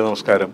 നമസ്കാരം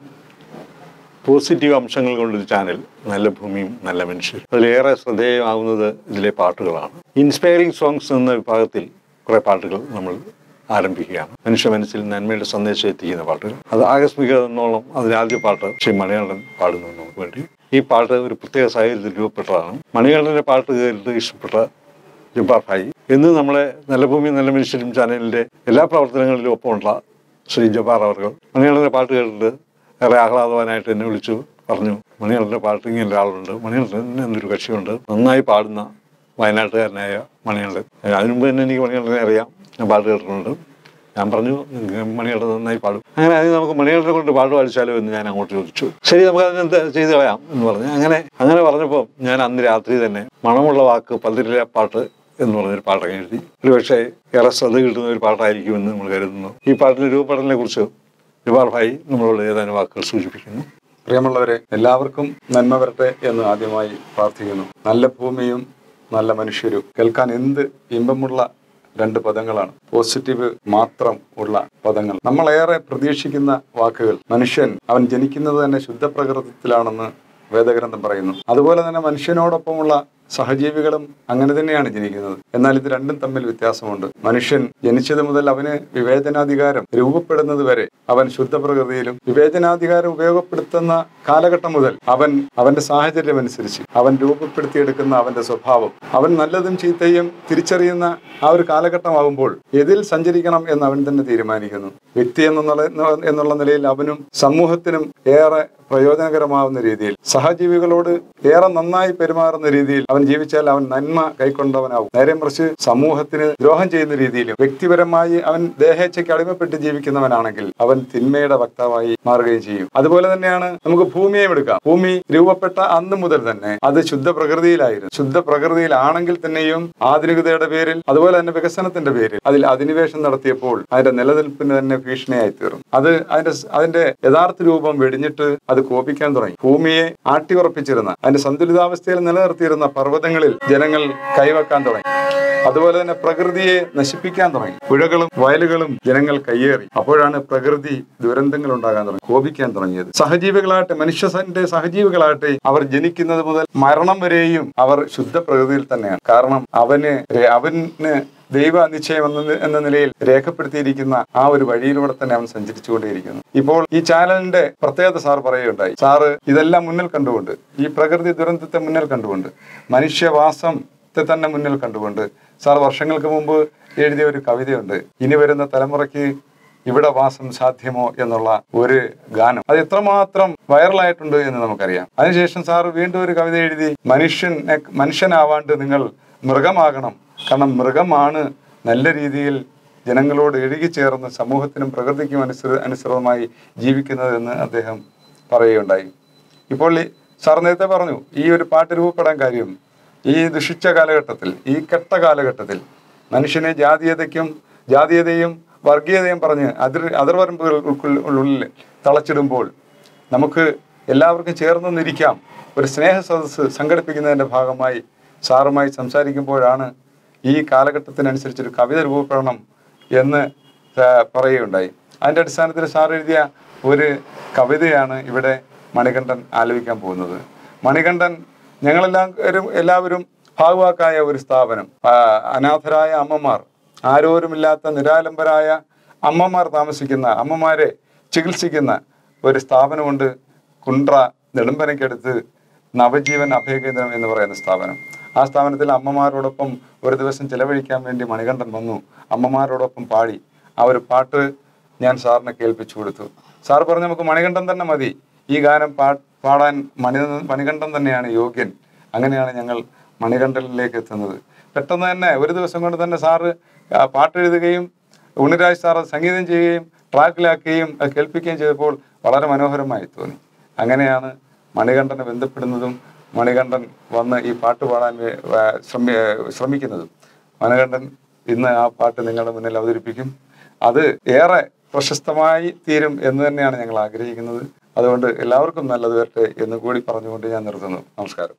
പോസിറ്റീവ് അംശങ്ങൾ കൊണ്ടൊരു ചാനൽ നല്ല ഭൂമിയും നല്ല മനുഷ്യരും അതിലേറെ ശ്രദ്ധേയമാകുന്നത് ഇതിലെ പാട്ടുകളാണ് ഇൻസ്പയറിംഗ് സോങ്സ് എന്ന വിഭാഗത്തിൽ കുറേ പാട്ടുകൾ നമ്മൾ ആരംഭിക്കുകയാണ് മനുഷ്യ മനസ്സിൽ നന്മയുടെ സന്ദേശം എത്തിക്കുന്ന പാട്ടുകൾ അത് ആകസ്മിക എന്നോളം അതിലെ ആദ്യ പാട്ട് ശ്രീ മണികണ്ഠൻ പാടുന്നു നമുക്ക് വേണ്ടി ഈ പാട്ട് ഒരു പ്രത്യേക സാഹചര്യത്തിൽ രൂപപ്പെട്ടതാണ് മണികണ്ഠൻ്റെ പാട്ട് കേട്ട് ഇഷ്ടപ്പെട്ട ജബ്ബാർ ഭായി ഇന്ന് നമ്മളെ നല്ല ഭൂമി നല്ല മനുഷ്യരും ചാനലിൻ്റെ എല്ലാ പ്രവർത്തനങ്ങളിലും ഒപ്പമുള്ള ശ്രീ ജബ്ബാർ അവർ മണികണ്ഠൻ്റെ പാട്ട് കേട്ടിട്ട് ഏറെ ആഹ്ലാദവാനായിട്ട് എന്നെ വിളിച്ചു പറഞ്ഞു മണികണ്ഠൻ്റെ പാട്ട് ഇങ്ങനെ ഒരാളുണ്ട് മണികണ്ഠൻ എന്നൊരു കക്ഷിയുണ്ട് നന്നായി പാടുന്ന വയനാട്ടുകാരനായ മണികണ്ഠൻ അതിനു മുമ്പ് തന്നെ എനിക്ക് മണികണ്ഠനെ അറിയാം ഞാൻ പാട്ട് കേട്ടിട്ടുണ്ട് ഞാൻ പറഞ്ഞു മണികണ്ഠൻ നന്നായി പാടും അങ്ങനെ അതിന് നമുക്ക് മണികണ്ഠനെ കൊണ്ട് പാട്ട് പാടിച്ചാലോ എന്ന് ഞാൻ അങ്ങോട്ട് ചോദിച്ചു ശരി നമുക്ക് അതിനെന്ത് ചെയ്ത് കളയാം എന്ന് പറഞ്ഞു അങ്ങനെ അങ്ങനെ പറഞ്ഞപ്പോൾ ഞാൻ അന്ന് രാത്രി തന്നെ മണമുള്ള വാക്ക് പതിരിലെ പാട്ട് എന്ന് പറഞ്ഞൊരു പാട്ടൊക്കെ എഴുതി ഒരു പക്ഷേ ഏറെ ശ്രദ്ധ കിട്ടുന്ന ഒരു പാട്ടായിരിക്കുമെന്ന് നമ്മൾ കരുതുന്നു ഈ പാട്ടിൻ്റെ രൂപപ്പെടലിനെ കുറിച്ച് ജവാർ ഭായി നമ്മളോട് ഏതാനും വാക്കുകൾ സൂചിപ്പിക്കുന്നു പ്രിയമുള്ളവരെ എല്ലാവർക്കും നന്മ വരട്ടെ എന്ന് ആദ്യമായി പ്രാർത്ഥിക്കുന്നു നല്ല ഭൂമിയും നല്ല മനുഷ്യരും കേൾക്കാൻ എന്ത് ഇമ്പമുള്ള രണ്ട് പദങ്ങളാണ് പോസിറ്റീവ് മാത്രം ഉള്ള പദങ്ങൾ നമ്മളേറെ പ്രതീക്ഷിക്കുന്ന വാക്കുകൾ മനുഷ്യൻ അവൻ ജനിക്കുന്നത് തന്നെ ശുദ്ധപ്രകൃതത്തിലാണെന്ന് വേദഗ്രന്ഥം പറയുന്നു അതുപോലെ തന്നെ മനുഷ്യനോടൊപ്പമുള്ള സഹജീവികളും അങ്ങനെ തന്നെയാണ് ജനിക്കുന്നത് എന്നാൽ ഇത് രണ്ടും തമ്മിൽ വ്യത്യാസമുണ്ട് മനുഷ്യൻ ജനിച്ചത് മുതൽ അവന് വിവേചനാധികാരം രൂപപ്പെടുന്നത് വരെ അവൻ ശുദ്ധപ്രകൃതിയിലും വിവേചനാധികാരം ഉപയോഗപ്പെടുത്തുന്ന കാലഘട്ടം മുതൽ അവൻ അവന്റെ സാഹചര്യം അനുസരിച്ച് അവൻ രൂപപ്പെടുത്തിയെടുക്കുന്ന അവന്റെ സ്വഭാവം അവൻ നല്ലതും ചീത്തയും തിരിച്ചറിയുന്ന ആ ഒരു കാലഘട്ടമാകുമ്പോൾ എതിൽ സഞ്ചരിക്കണം എന്ന് അവൻ തന്നെ തീരുമാനിക്കുന്നു വ്യക്തി എന്നുള്ള എന്നുള്ള നിലയിൽ അവനും സമൂഹത്തിനും ഏറെ പ്രയോജനകരമാവുന്ന രീതിയിൽ സഹജീവികളോട് ഏറെ നന്നായി പെരുമാറുന്ന രീതിയിൽ അവൻ ജീവിച്ചാൽ അവൻ നന്മ കൈക്കൊണ്ടവനാവും നേരെ മറിച്ച് സമൂഹത്തിന് ദ്രോഹം ചെയ്യുന്ന രീതിയിലും വ്യക്തിപരമായി അവൻ ദേഹേച്ഛയ്ക്ക് അടിമപ്പെട്ട് ജീവിക്കുന്നവനാണെങ്കിൽ അവൻ തിന്മയുടെ വക്താവായി മാറുകയും ചെയ്യും അതുപോലെ തന്നെയാണ് നമുക്ക് ഭൂമിയെയും എടുക്കാം ഭൂമി രൂപപ്പെട്ട അന്ന് മുതൽ തന്നെ അത് ശുദ്ധ പ്രകൃതിയിലായിരുന്നു ശുദ്ധ പ്രകൃതിയിലാണെങ്കിൽ തന്നെയും ആധുനികതയുടെ പേരിൽ അതുപോലെ തന്നെ വികസനത്തിന്റെ പേരിൽ അതിൽ അധിനിവേശം നടത്തിയപ്പോൾ അതിന്റെ നിലനിൽപ്പിന് തന്നെ ഭീഷണിയായി തീർന്നു അത് അതിന്റെ അതിന്റെ യഥാർത്ഥ രൂപം വെടിഞ്ഞിട്ട് അത് കോപിക്കാൻ തുടങ്ങി ഭൂമിയെ ആട്ടിയുറപ്പിച്ചിരുന്ന അതിന്റെ സന്തുലിതാവസ്ഥയിൽ നിലനിർത്തിയിരുന്ന പർവ്വതങ്ങളിൽ ജനങ്ങൾ കൈവെക്കാൻ തുടങ്ങി അതുപോലെ തന്നെ പ്രകൃതിയെ നശിപ്പിക്കാൻ തുടങ്ങി പുഴകളും വയലുകളും ജനങ്ങൾ കയ്യേറി അപ്പോഴാണ് പ്രകൃതി ദുരന്തങ്ങൾ ഉണ്ടാകാൻ തുടങ്ങി കോപിക്കാൻ തുടങ്ങിയത് സഹജീവികളാകട്ടെ മനുഷ്യന്റെ സഹജീവികളാകട്ടെ അവർ ജനിക്കുന്നത് മുതൽ മരണം വരെയും അവർ ശുദ്ധ പ്രകൃതിയിൽ തന്നെയാണ് കാരണം അവന് രെ- അവന് ദൈവ നിശ്ചയം എന്ന എന്ന നിലയിൽ രേഖപ്പെടുത്തിയിരിക്കുന്ന ആ ഒരു വഴിയിലൂടെ തന്നെ അവൻ സഞ്ചരിച്ചുകൊണ്ടേയിരിക്കുന്നു ഇപ്പോൾ ഈ ചാനലിന്റെ പ്രത്യേകത സാർ പറയുകയുണ്ടായി സാറ് ഇതെല്ലാം മുന്നിൽ കണ്ടുകൊണ്ട് ഈ പ്രകൃതി ദുരന്തത്തെ മുന്നിൽ കണ്ടുകൊണ്ട് മനുഷ്യവാസത്തെ തന്നെ മുന്നിൽ കണ്ടുകൊണ്ട് സാർ വർഷങ്ങൾക്ക് മുമ്പ് എഴുതിയ ഒരു കവിതയുണ്ട് ഇനി വരുന്ന തലമുറയ്ക്ക് ഇവിടെ വാസം സാധ്യമോ എന്നുള്ള ഒരു ഗാനം അത് എത്രമാത്രം വൈറലായിട്ടുണ്ട് എന്ന് നമുക്കറിയാം അതിനുശേഷം സാർ വീണ്ടും ഒരു കവിത എഴുതി മനുഷ്യൻ മനുഷ്യനാവാണ്ട് നിങ്ങൾ മൃഗമാകണം കാരണം മൃഗമാണ് നല്ല രീതിയിൽ ജനങ്ങളോട് ഇഴുകിച്ചേർന്ന് സമൂഹത്തിനും പ്രകൃതിക്കും അനുസൃ അനുസൃതമായി ജീവിക്കുന്നതെന്ന് അദ്ദേഹം പറയുകയുണ്ടായി ഇപ്പോൾ ഈ സാർ നേരത്തെ പറഞ്ഞു ഈ ഒരു പാട്ട് രൂപപ്പെടാൻ കാര്യം ഈ ദുഷിച്ച കാലഘട്ടത്തിൽ ഈ കെട്ട കാലഘട്ടത്തിൽ മനുഷ്യനെ ജാതീയതയ്ക്കും ജാതീയതയും വർഗീയതയും പറഞ്ഞ് അതിർ അതിർവരമ്പുകൾ ഉൾക്കുള്ള- ഉള്ളിൽ തളച്ചിടുമ്പോൾ നമുക്ക് എല്ലാവർക്കും ചേർന്ന് നിന്നിരിക്കാം ഒരു സ്നേഹ സദസ്സ് സംഘടിപ്പിക്കുന്നതിൻ്റെ ഭാഗമായി സാറുമായി സംസാരിക്കുമ്പോഴാണ് ഈ കാലഘട്ടത്തിനനുസരിച്ചൊരു കവിത രൂപപ്പെടണം എന്ന് ആ, പറയുകയുണ്ടായി അതിൻ്റെ അടിസ്ഥാനത്തിൽ സാർ എഴുതിയ ഒരു കവിതയാണ് ഇവിടെ മണികണ്ഠൻ ആലപിക്കാൻ പോകുന്നത് മണികണ്ഠൻ ഞങ്ങളെല്ലാം ഒരു- എല്ലാവരും ഭാഗവാക്കായ ഒരു സ്ഥാപനം ആ, അനാഥരായ അമ്മമാർ ആരോരുമില്ലാത്ത നിരാലംബരായ അമ്മമാർ താമസിക്കുന്ന അമ്മമാരെ ചികിത്സിക്കുന്ന ഒരു സ്ഥാപനമുണ്ട് കുണ്ട്ര നെടുമ്പനയ്ക്കടുത്ത് നവജീവൻ അഭയകേന്ദ്രം എന്ന് പറയുന്ന സ്ഥാപനം ആ സ്ഥാപനത്തിൽ അമ്മമാരോടൊപ്പം ഒരു ദിവസം ചിലവഴിക്കാൻ വേണ്ടി മണികണ്ഠൻ വന്നു അമ്മമാരോടൊപ്പം പാടി ആ ഒരു പാട്ട് ഞാൻ സാറിനെ കേൾപ്പിച്ചു കൊടുത്തു സാർ പറഞ്ഞു നമുക്ക് മണികണ്ഠൻ തന്നെ മതി ഈ ഗാനം പാ പാടാൻ മണി മണികണ്ഠൻ തന്നെയാണ് യോഗ്യൻ അങ്ങനെയാണ് ഞങ്ങൾ മണികണ്ഠനിലേക്ക് എത്തുന്നത് പെട്ടെന്ന് തന്നെ ഒരു ദിവസം കൊണ്ട് തന്നെ സാറ് ആ പാട്ട് എഴുതുകയും ഉണ്ണിരാജ് സാർ അത് സംഗീതം ചെയ്യുകയും ട്രാക്കിലാക്കുകയും അത് കേൾപ്പിക്കുകയും ചെയ്തപ്പോൾ വളരെ മനോഹരമായി തോന്നി അങ്ങനെയാണ് മണികണ്ഠനെ ബന്ധപ്പെടുന്നതും മണികണ്ഠൻ വന്ന് ഈ പാട്ട് പാടാൻ വേ- വേ- ശ്രമി ശ്രമിക്കുന്നതും മണികണ്ഠൻ ഇന്ന് ആ പാട്ട് നിങ്ങളുടെ മുന്നിൽ അവതരിപ്പിക്കും അത് ഏറെ പ്രശസ്തമായി തീരും എന്ന് തന്നെയാണ് ഞങ്ങൾ ആഗ്രഹിക്കുന്നത് അതുകൊണ്ട് എല്ലാവർക്കും നല്ലത് വരട്ടെ എന്ന് കൂടി പറഞ്ഞുകൊണ്ട് ഞാൻ നിർത്തുന്നു നമസ്കാരം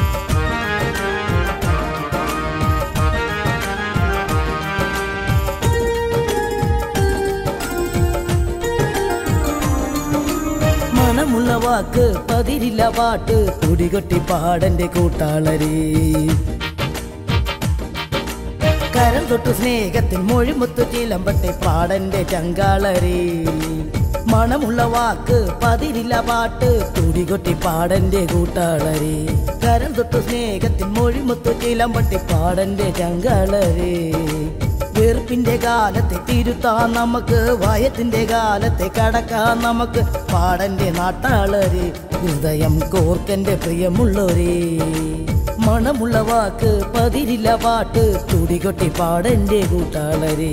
ും വാക്ക് പതിരില്ല പാട്ട് തുടികൊട്ടി പാടന്റെ കൂട്ടാളരേ കരം തൊട്ടു സ്നേഹത്തിൽ മൊഴിമുത്തു ചിലമ്പട്ടെ പാടന്റെ ചങ്കാളരേ മണമുള്ള വാക്ക് പതിരില്ല പാട്ട് തുടികൊട്ടി പാടന്റെ കൂട്ടാളരേ കരം തൊട്ടു സ്നേഹത്തിൽ മൊഴിമുത്തു ചിലമ്പട്ടെ പാടന്റെ ചങ്കാളരേ വെറുപ്പിന്റെ കാലത്തെ തിരുത്താൻ നമുക്ക് വയത്തിന്റെ കാലത്തെ കടക്കാൻ നമുക്ക് പാടന്റെ നാട്ടാളരെ ഹൃദയം കോർക്കന്റെ പ്രിയമുള്ളവരേ മണമുള്ള വാക്ക് പതിരില്ല പാട്ട് തുടികൊട്ടി പാടന്റെ കൂട്ടാളരേ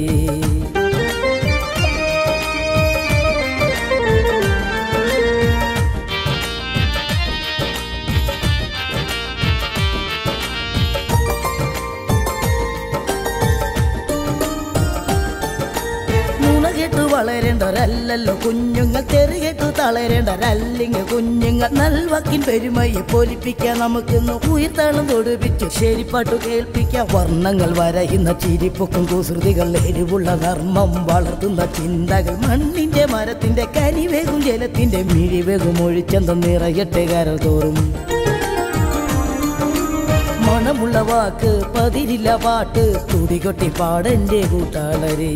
നുണ കേട്ടു വളരേണ്ടവരല്ലല്ലോ കുഞ്ഞുങ്ങൾ തെറി കേട്ടു തളരേണ്ടവരല്ലിങ്ങ കുഞ്ഞുങ്ങൾ നൽവക്കിൻ പെരുമയെ പൊലിപ്പിക്കാൻ നമുക്കിന്ന് ഉയർത്താളം തൊടുപ്പിച്ച് ശരിപ്പാട്ടു കേൾപ്പിക്കാം വർണ്ണങ്ങൾ വരയുന്ന ചിരിപ്പൊക്കും കുസൃതികൾ എരിവുള്ള നർമ്മം വളർത്തുന്ന ചിന്തകൾ മണ്ണിന്റെ മരത്തിന്റെ കരിവേകും ജലത്തിന്റെ മിഴിവേകും ഒഴിച്ചന്തം നിറയട്ടെ കരൽ തോറും മണമുള്ള വാക്ക് പതിരില്ല പാട്ട് തുടികൊട്ടി പാടന്റെ കൂട്ടാളരേ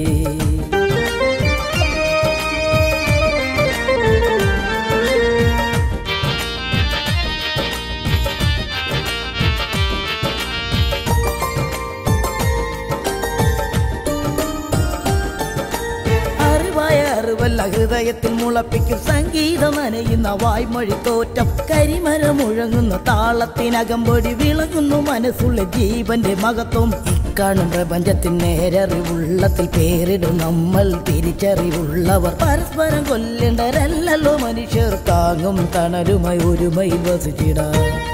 അറിവായ അറിവല്ല ഹൃദയത്തിൽ മുളപ്പിക്കും സംഗീതം നനയുന്ന വായ്മൊഴി തോറ്റം കരിമര മുഴങ്ങുന്ന താളത്തിനകമ്പൊടി വിളങ്ങുന്നു മനസ്സുള്ള ജീവന്റെ മഹത്വം ഇക്കാണും പ്രപഞ്ചത്തിൽ നേരറിവുള്ളത്തിൽ പേരിടും നമ്മൾ തിരിച്ചറിവുള്ളവർ പരസ്പരം കൊല്ലേണ്ടവരല്ലല്ലോ മനുഷ്യർ താങ്ങും തണലുമായി ഒരുമയിൽ വസിച്ചിടാം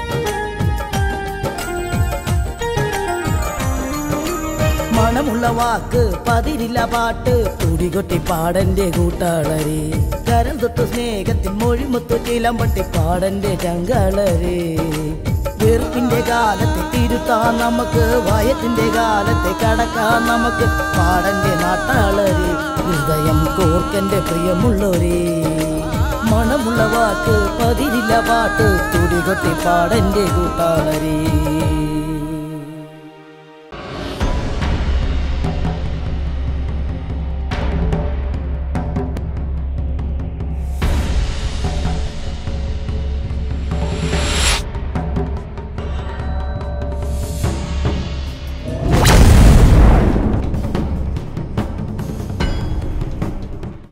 മണമുള്ള വാക്ക് പതിരില്ല പാട്ട് തുടികൊട്ടി പാടന്റെ കൂട്ടാളരെ കരം തൊട്ടു സ്നേഹത്തിൽ മൊഴിമുത്തു ചിലമ്പട്ടി പാടന്റെ ചങ്കാളരെ വെറുപ്പിന്റെ കാലത്തെ തിരുത്താൻ നമുക്ക് വയത്തിന്റെ കാലത്തെ കടക്കാൻ നമുക്ക് പാടന്റെ നാട്ടാളരെ ഹൃദയം കോർക്കന്റെ പ്രിയമുള്ളവരേ മണമുള്ള വാക്ക് പതിരില്ല പാട്ട് തുടികൊട്ടി പാടന്റെ കൂട്ടാളരേ